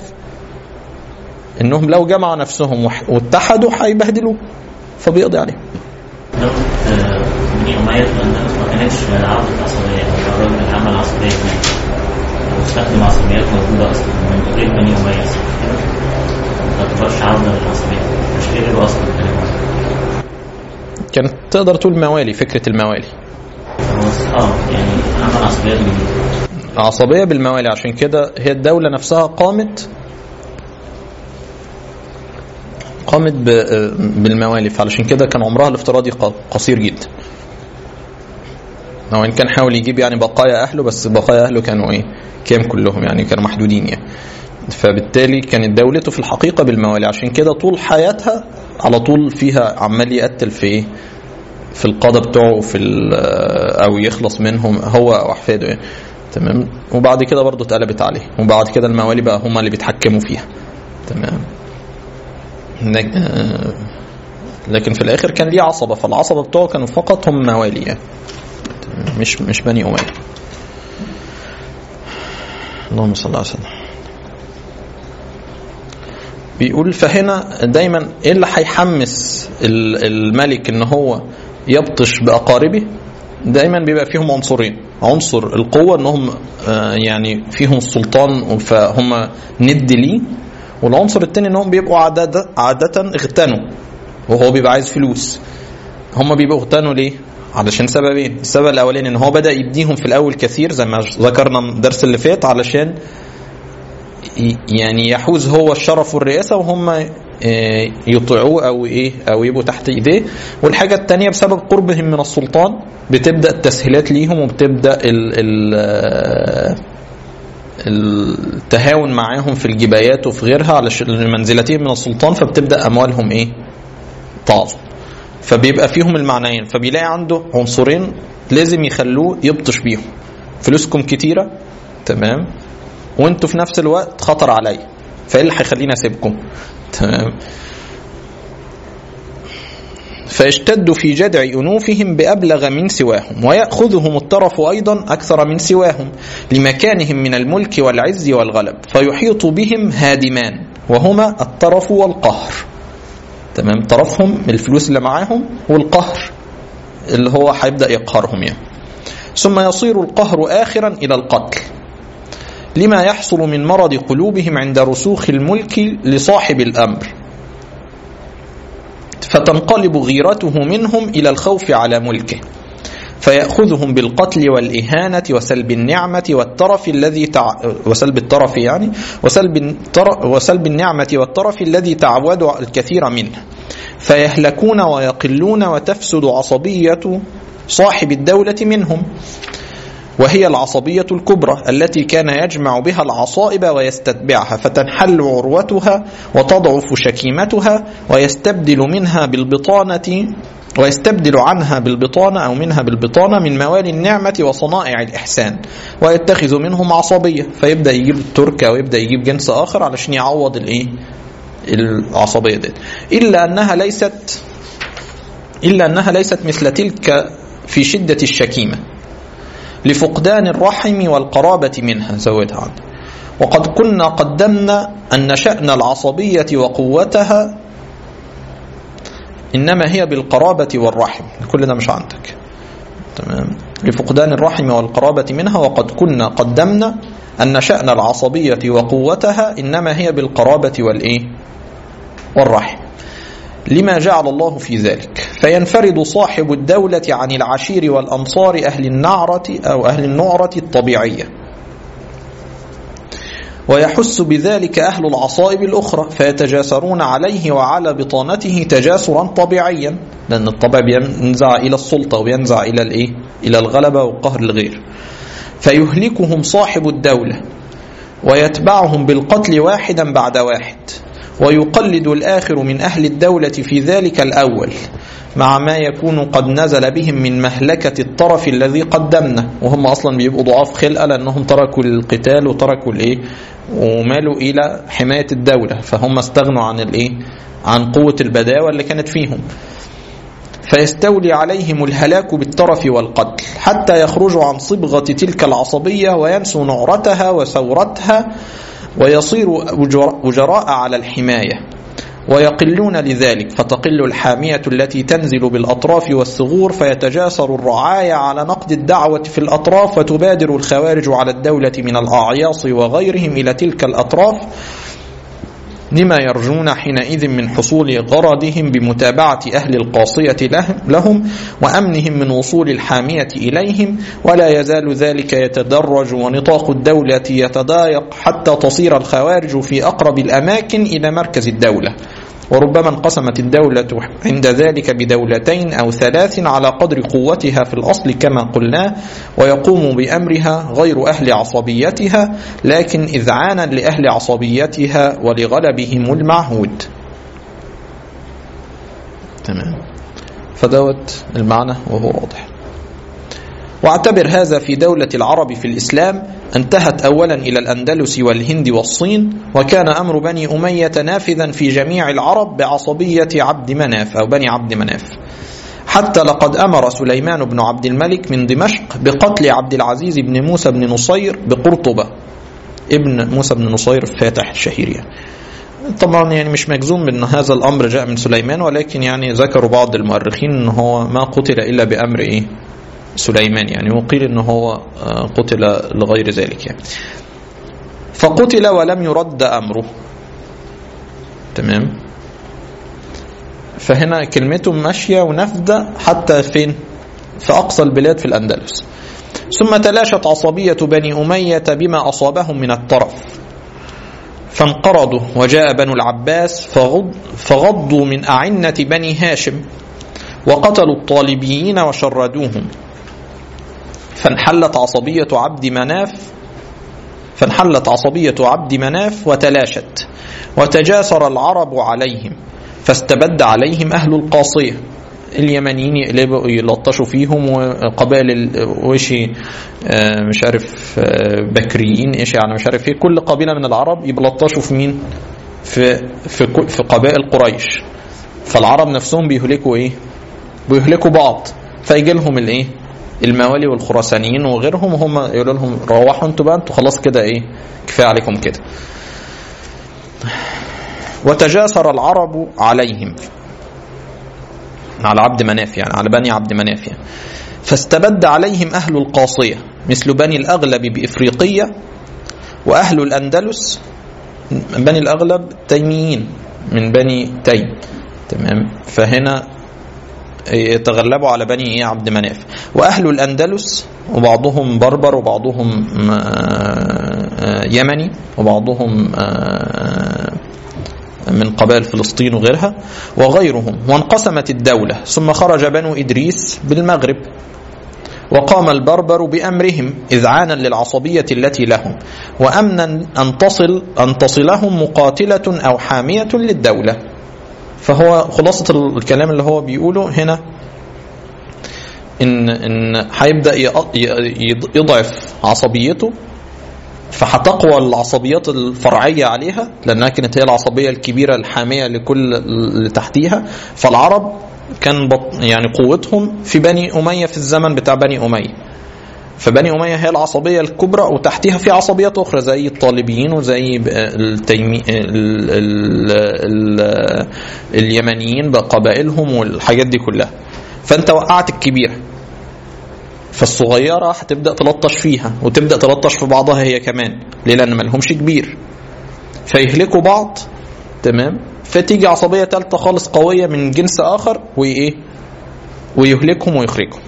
انهم لو جمعوا نفسهم وح- واتحدوا هيبهدلوه فبيقضي عليهم لو آه، بني أمية في الأندلس ما كانتش عرضت عصبية أو الراجل اللي عمل عصبية هناك أو استخدم عصبيات موجودة أصلا من تقريبا بني أمية أصلا كده ما تعتبرش عرضة للعصبية مش كده أصلا كده كانت تقدر تقول موالي فكره الموالي هو اه يعني عمل عصبيات جديدة عصبيه بالموالي عشان كده هي الدوله نفسها قامت قامت ب- بالموالي فعلشان كده كان عمرها الافتراضي ق- قصير جدا هو ان كان حاول يجيب يعني بقايا اهله بس بقايا اهله كانوا ايه كام كلهم يعني كانوا محدودين يعني فبالتالي كانت دولته في الحقيقه بالموالي عشان كده طول حياتها على طول فيها عمال يقتل في ايه في القاده بتوعه في ال- او يخلص منهم هو او احفاده يعني تمام وبعد كده برضه اتقلبت عليه وبعد كده الموالي بقى هم اللي بيتحكموا فيها تمام لك- آه، لكن في الاخر كان ليه عصبه فالعصبه بتوعه كانوا فقط هم موالي يعني تمام؟ مش مش بني اميه اللهم صل على سيدنا بيقول فهنا دايما ايه اللي هيحمس ال- الملك ان هو يبطش باقاربه دايما بيبقى فيهم عنصرين عنصر القوه انهم آه، يعني فيهم السلطان فهم ند ليه والعنصر الثاني انهم بيبقوا عادة عادة اغتنوا وهو بيبقى عايز فلوس هم بيبقوا اغتنوا ليه؟ علشان سببين السبب الاولاني ان هو بدا يديهم في الاول كثير زي ما ذكرنا الدرس اللي فات علشان ي- يعني يحوز هو الشرف والرئاسه وهم آه، يطيعوه او ايه او يبقوا تحت ايديه والحاجه الثانيه بسبب قربهم من السلطان بتبدا التسهيلات ليهم وبتبدا ال ال آه، التهاون معاهم في الجبايات وفي غيرها علشان لمنزلتهم من السلطان فبتبدا اموالهم ايه تعظم فبيبقى فيهم المعنيين فبيلاقي عنده عنصرين لازم يخلوه يبطش بيهم فلوسكم كتيره تمام وانتوا في نفس الوقت خطر عليا فايه اللي هيخليني اسيبكم تمام فيشتد في جدع أنوفهم بأبلغ من سواهم ويأخذهم الطرف أيضا أكثر من سواهم لمكانهم من الملك والعز والغلب فيحيط بهم هادمان وهما الطرف والقهر تمام طرفهم الفلوس اللي معاهم والقهر اللي هو هيبدأ يقهرهم يعني ثم يصير القهر آخرا إلى القتل لما يحصل من مرض قلوبهم عند رسوخ الملك لصاحب الأمر فتنقلب غيرته منهم إلى الخوف على ملكه فيأخذهم بالقتل والإهانة وسلب النعمة والترف الذي تع... وسلب الترف يعني وسلب التر... وسلب النعمة والترف الذي تعودوا الكثير منه فيهلكون ويقلون وتفسد عصبية صاحب الدولة منهم وهي العصبية الكبرى التي كان يجمع بها العصائب ويستتبعها فتنحل عروتها وتضعف شكيمتها ويستبدل منها بالبطانة ويستبدل عنها بالبطانة أو منها بالبطانة من موالي النعمة وصنائع الإحسان ويتخذ منهم عصبية فيبدأ يجيب التركة ويبدأ يجيب جنس آخر علشان يعوض الإيه العصبية دي إلا أنها ليست إلا أنها ليست مثل تلك في شدة الشكيمة لفقدان الرحم والقرابة منها زودها عنه وقد كنا قدمنا أن شأن العصبية وقوتها إنما هي بالقرابة والرحم كل ده مش عندك تمام لفقدان الرحم والقرابة منها وقد كنا قدمنا أن شأن العصبية وقوتها إنما هي بالقرابة والإيه والرحم لما جعل الله في ذلك فينفرد صاحب الدولة عن العشير والأنصار أهل النعرة أو أهل النعرة الطبيعية ويحس بذلك أهل العصائب الأخرى فيتجاسرون عليه وعلى بطانته تجاسرا طبيعيا لأن الطبع بينزع إلى السلطة وينزع إلى الإيه؟ إلى الغلبة وقهر الغير فيهلكهم صاحب الدولة ويتبعهم بالقتل واحدا بعد واحد ويقلد الآخر من أهل الدولة في ذلك الأول مع ما يكون قد نزل بهم من مهلكة الطرف الذي قدمنا وهم أصلا بيبقوا ضعاف خلقة لأنهم تركوا القتال وتركوا الإيه ومالوا إلى حماية الدولة فهم استغنوا عن الإيه عن قوة البداوة اللي كانت فيهم فيستولي عليهم الهلاك بالترف والقتل حتى يخرجوا عن صبغة تلك العصبية وينسوا نعرتها وثورتها ويصيروا وجراء على الحماية ويقلون لذلك فتقل الحامية التي تنزل بالأطراف والثغور فيتجاسر الرعاية على نقد الدعوة في الأطراف وتبادر الخوارج على الدولة من الأعياص وغيرهم إلى تلك الأطراف لما يرجون حينئذ من حصول غرضهم بمتابعة أهل القاصية لهم وأمنهم من وصول الحامية إليهم ولا يزال ذلك يتدرج ونطاق الدولة يتضايق حتى تصير الخوارج في أقرب الأماكن إلى مركز الدولة وربما انقسمت الدولة عند ذلك بدولتين أو ثلاث على قدر قوتها في الأصل كما قلنا ويقوم بأمرها غير أهل عصبيتها لكن إذعانا لأهل عصبيتها ولغلبهم المعهود تمام فدوت المعنى وهو واضح واعتبر هذا في دولة العرب في الإسلام انتهت أولا إلى الأندلس والهند والصين وكان أمر بني أمية نافذا في جميع العرب بعصبية عبد مناف أو بني عبد مناف حتى لقد أمر سليمان بن عبد الملك من دمشق بقتل عبد العزيز بن موسى بن نصير بقرطبة ابن موسى بن نصير الفاتح الشهير يعني. طبعا يعني مش مجزوم بأن هذا الأمر جاء من سليمان ولكن يعني ذكروا بعض المؤرخين أنه هو ما قتل إلا بأمر إيه سليمان يعني وقيل انه هو قتل لغير ذلك يعني فقتل ولم يرد امره تمام فهنا كلمته ماشيه ونافذه حتى فين في اقصى البلاد في الاندلس ثم تلاشت عصبيه بني اميه بما اصابهم من الطرف فانقرضوا وجاء بنو العباس فغض فغضوا من اعنه بني هاشم وقتلوا الطالبيين وشردوهم فانحلت عصبية عبد مناف فانحلت عصبية عبد مناف وتلاشت وتجاسر العرب عليهم فاستبد عليهم أهل القاصية اليمنيين يقلبوا يلطشوا فيهم وقبائل وشي مش عارف بكريين ايش يعني مش عارف ايه كل قبيله من العرب يبلطشوا في مين في في في قبائل قريش فالعرب نفسهم بيهلكوا ايه بيهلكوا بعض فيجي لهم الايه الموالي والخراسانيين وغيرهم هم يقولوا لهم روحوا انتوا بقى انتوا خلاص كده ايه كفايه عليكم كده وتجاسر العرب عليهم على عبد مناف يعني على بني عبد مناف يعني فاستبد عليهم أهل القاصية مثل بني الأغلب بإفريقية وأهل الأندلس بني الأغلب تيميين من بني تيم تمام فهنا يتغلبوا على بني ايه عبد مناف واهل الاندلس وبعضهم بربر وبعضهم يمني وبعضهم من قبائل فلسطين وغيرها وغيرهم وانقسمت الدولة ثم خرج بنو إدريس بالمغرب وقام البربر بأمرهم إذعانا للعصبية التي لهم وأمنا أن تصل أن تصلهم مقاتلة أو حامية للدولة فهو خلاصة الكلام اللي هو بيقوله هنا ان ان هيبدا يق- ي- يضعف عصبيته فهتقوى العصبيات الفرعيه عليها لانها كانت هي العصبيه الكبيره الحاميه لكل اللي تحتيها فالعرب كان بط يعني قوتهم في بني اميه في الزمن بتاع بني اميه فبني اميه هي العصبيه الكبرى وتحتيها في عصبيات اخرى زي الطالبيين وزي ب- التيمي ال... ال... ال... اليمنيين بقبائلهم والحاجات دي كلها فانت وقعت الكبيره فالصغيره هتبدا تلطش فيها وتبدا تلطش في بعضها هي كمان ليه لان ما لهمش كبير فيهلكوا بعض تمام فتيجي عصبيه ثالثه خالص قويه من جنس اخر وايه ويهلكهم ويخرجهم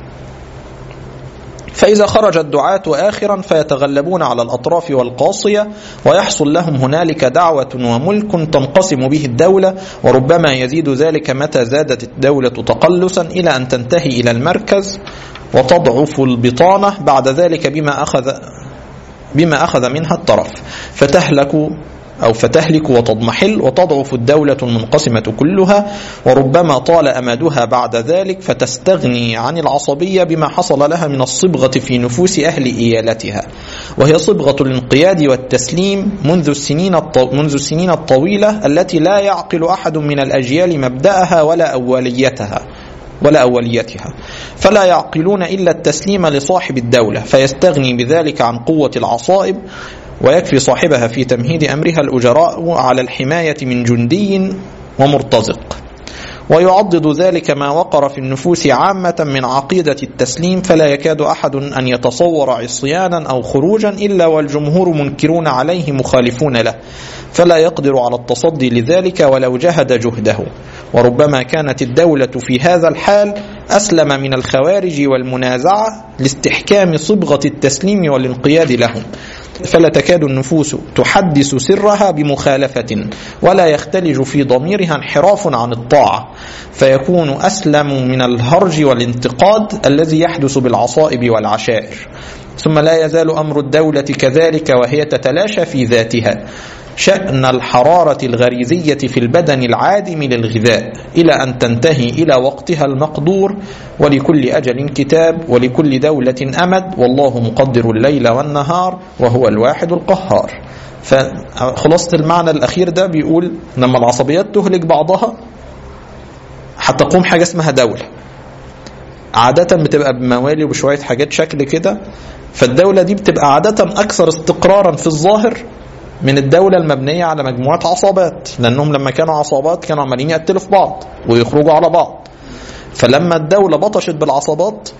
فإذا خرج الدعاة آخرا فيتغلبون على الأطراف والقاصية ويحصل لهم هنالك دعوة وملك تنقسم به الدولة وربما يزيد ذلك متى زادت الدولة تقلصا إلى أن تنتهي إلى المركز وتضعف البطانة بعد ذلك بما أخذ بما أخذ منها الطرف فتهلك أو فتهلك وتضمحل وتضعف الدولة المنقسمة كلها وربما طال أمدها بعد ذلك فتستغني عن العصبية بما حصل لها من الصبغة في نفوس أهل إيالتها وهي صبغة الانقياد والتسليم منذ السنين الطو... منذ السنين الطويلة التي لا يعقل أحد من الأجيال مبدأها ولا أوليتها ولا أوليتها فلا يعقلون إلا التسليم لصاحب الدولة فيستغني بذلك عن قوة العصائب ويكفي صاحبها في تمهيد أمرها الأجراء على الحماية من جندي ومرتزق ويعضد ذلك ما وقر في النفوس عامة من عقيدة التسليم فلا يكاد أحد أن يتصور عصيانا أو خروجا إلا والجمهور منكرون عليه مخالفون له فلا يقدر على التصدي لذلك ولو جهد جهده وربما كانت الدولة في هذا الحال أسلم من الخوارج والمنازعة لاستحكام صبغة التسليم والانقياد لهم فلا تكاد النفوس تحدث سرها بمخالفة ولا يختلج في ضميرها انحراف عن الطاعة فيكون أسلم من الهرج والانتقاد الذي يحدث بالعصائب والعشائر ثم لا يزال أمر الدولة كذلك وهي تتلاشى في ذاتها شأن الحرارة الغريزية في البدن العادم للغذاء إلى أن تنتهي إلى وقتها المقدور ولكل أجل كتاب ولكل دولة أمد والله مقدر الليل والنهار وهو الواحد القهار فخلاصة المعنى الأخير ده بيقول لما العصبيات تهلك بعضها هتقوم حاجة اسمها دولة عادة بتبقى بموالي وبشوية حاجات شكل كده فالدولة دي بتبقى عادة أكثر استقرارا في الظاهر من الدولة المبنية على مجموعة عصابات لأنهم لما كانوا عصابات كانوا عمالين يقتلوا في بعض ويخرجوا على بعض فلما الدولة بطشت بالعصابات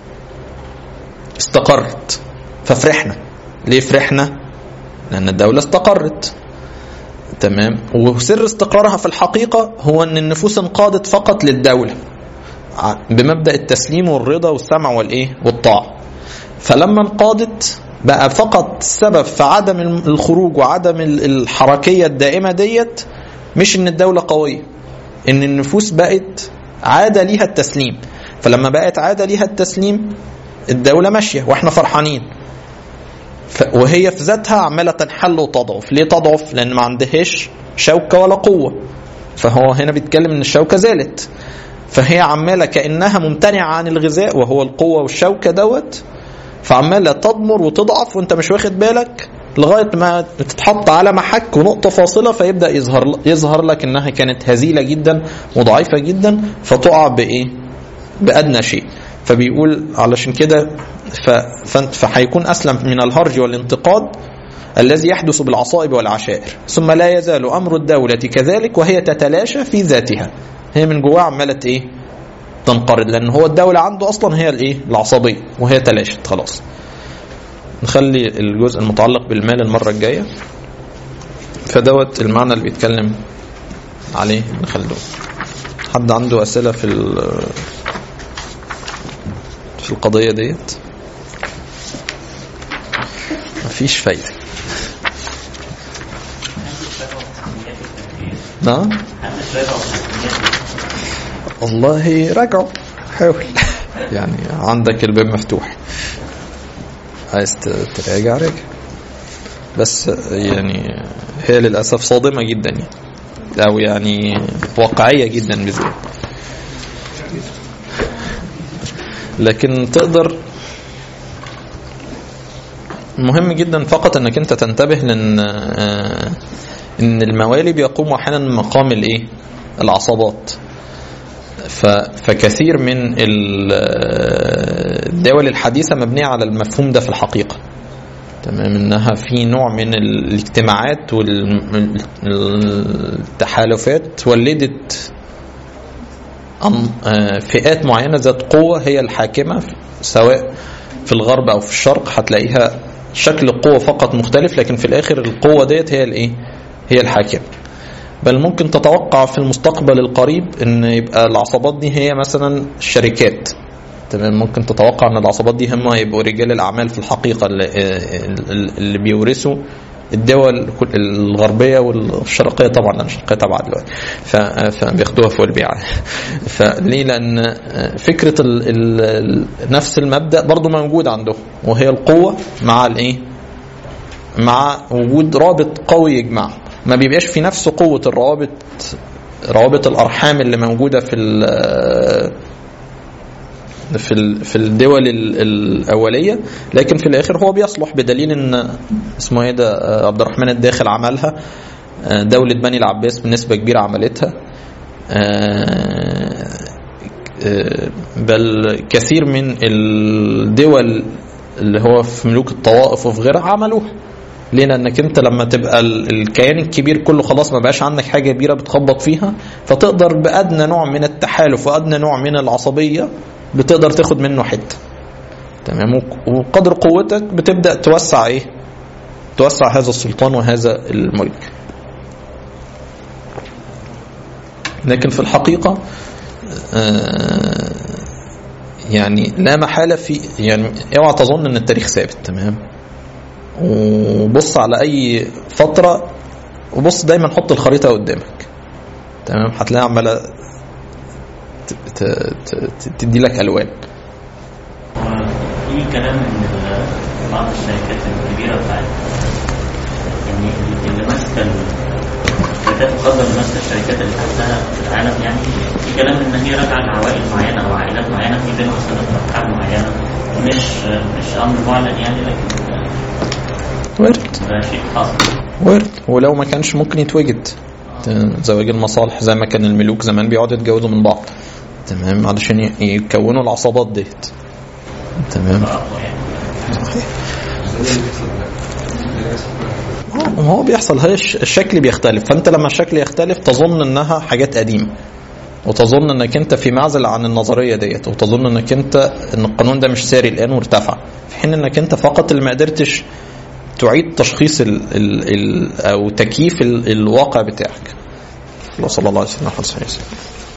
استقرت ففرحنا ليه فرحنا لأن الدولة استقرت تمام وسر استقرارها في الحقيقة هو أن النفوس انقادت فقط للدولة بمبدأ التسليم والرضا والسمع والإيه والطاعة فلما انقادت بقى فقط سبب في عدم الخروج وعدم الحركية الدائمة ديت مش ان الدولة قوية ان النفوس بقت عادة ليها التسليم فلما بقت عادة ليها التسليم الدولة ماشية واحنا فرحانين وهي في ذاتها عمالة تنحل وتضعف ليه تضعف لان ما عندهاش شوكة ولا قوة فهو هنا بيتكلم ان الشوكة زالت فهي عمالة كأنها ممتنعة عن الغذاء وهو القوة والشوكة دوت فعمالة تضمر وتضعف وانت مش واخد بالك لغاية ما تتحط على محك ونقطة فاصلة فيبدأ يظهر يظهر لك انها كانت هزيلة جدا وضعيفة جدا فتقع بايه؟ بأدنى شيء فبيقول علشان كده فهيكون أسلم من الهرج والانتقاد الذي يحدث بالعصائب والعشائر ثم لا يزال أمر الدولة كذلك وهي تتلاشى في ذاتها هي من جواها عمالة ايه؟ تنقرض لان هو الدولة عنده اصلا هي الايه العصبية وهي تلاشت خلاص نخلي الجزء المتعلق بالمال المرة الجاية فدوت المعنى اللي بيتكلم عليه نخليه حد عنده أسئلة في في القضية ديت مفيش فايدة نعم والله راجعوا حاول يعني عندك الباب مفتوح عايز تراجع راجع بس يعني هي للأسف صادمة جدا يعني أو يعني واقعية جدا بزيادة لكن تقدر مهم جدا فقط انك انت تنتبه لان آه، ان الموالي بيقوم احيانا مقام الايه العصبات ف- فكثير من ال- الدول الحديثه مبنيه على المفهوم ده في الحقيقه تمام انها في نوع من الاجتماعات والتحالفات ولدت أن- آه، فئات معينه ذات قوه هي الحاكمه سواء في الغرب او في الشرق هتلاقيها شكل القوه فقط مختلف لكن في الاخر القوه ديت هي الايه هي الحاكمه بل ممكن تتوقع في المستقبل القريب ان يبقى العصابات دي هي مثلا الشركات تمام ممكن تتوقع ان العصابات دي هم يبقوا رجال الاعمال في الحقيقه اللي, اللي بيورثوا الدول كل- الغربيه والشرقيه طبعا لان الشرقيه طبعا دلوقتي ف- فبياخدوها فوق البيعه فليه لان فكره ال ال نفس المبدا برضو موجود عندهم وهي القوه مع الايه مع وجود رابط قوي يجمعهم ما بيبقاش في نفس قوه الروابط روابط الارحام اللي موجوده في ال- في ال- في الدول ال- الاوليه لكن في الاخر هو بيصلح بدليل ان اسمه ايه ده آه، عبد الرحمن الداخل عملها آه، دوله بني العباس بنسبه كبيره عملتها آه، آه، بل كثير من الدول اللي هو في ملوك الطوائف وفي غيرها عملوها ليه لانك انت لما تبقى ال- الكيان الكبير كله خلاص ما بقاش عندك حاجه كبيره بتخبط فيها فتقدر بادنى نوع من التحالف وادنى نوع من العصبيه بتقدر تاخد منه حته تمام وك- وقدر قوتك بتبدا توسع ايه توسع هذا السلطان وهذا الملك لكن في الحقيقه آه، يعني لا محاله في يعني اوعى تظن ان التاريخ ثابت تمام وبص على اي فتره وبص دايما حط الخريطه قدامك تمام هتلاقيها عماله ت- ت- ت- تدي لك الوان في كلام ان ال- بعض الشركات الكبيره بتاعت يعني اللي ماسكه ال- الشركات الخاصه اللي ماسكه الشركات اللي تحتها في العالم يعني في كلام ان هي راجعه لعوائل معينه او عائلات معينه في بينهم صله ارحام معينه مش مش امر معلن يعني لكن وارد ده شيء حاصل وارد ولو ما كانش ممكن يتوجد ت- زواج المصالح زي ما كان الملوك زمان بيقعدوا يتجوزوا من بعض تمام علشان ي- يكونوا العصابات ديت تمام اقوى يعني ما هو بيحصل هي الش- الشكل بيختلف فانت لما الشكل يختلف تظن انها حاجات قديمه وتظن انك انت في معزل عن النظريه ديت وتظن انك انت ان القانون ده مش ساري الان وارتفع في حين انك انت فقط اللي ما قدرتش تعيد تشخيص ال ال ال او تكييف ال الواقع بتاعك الله صلى الله عليه وسلم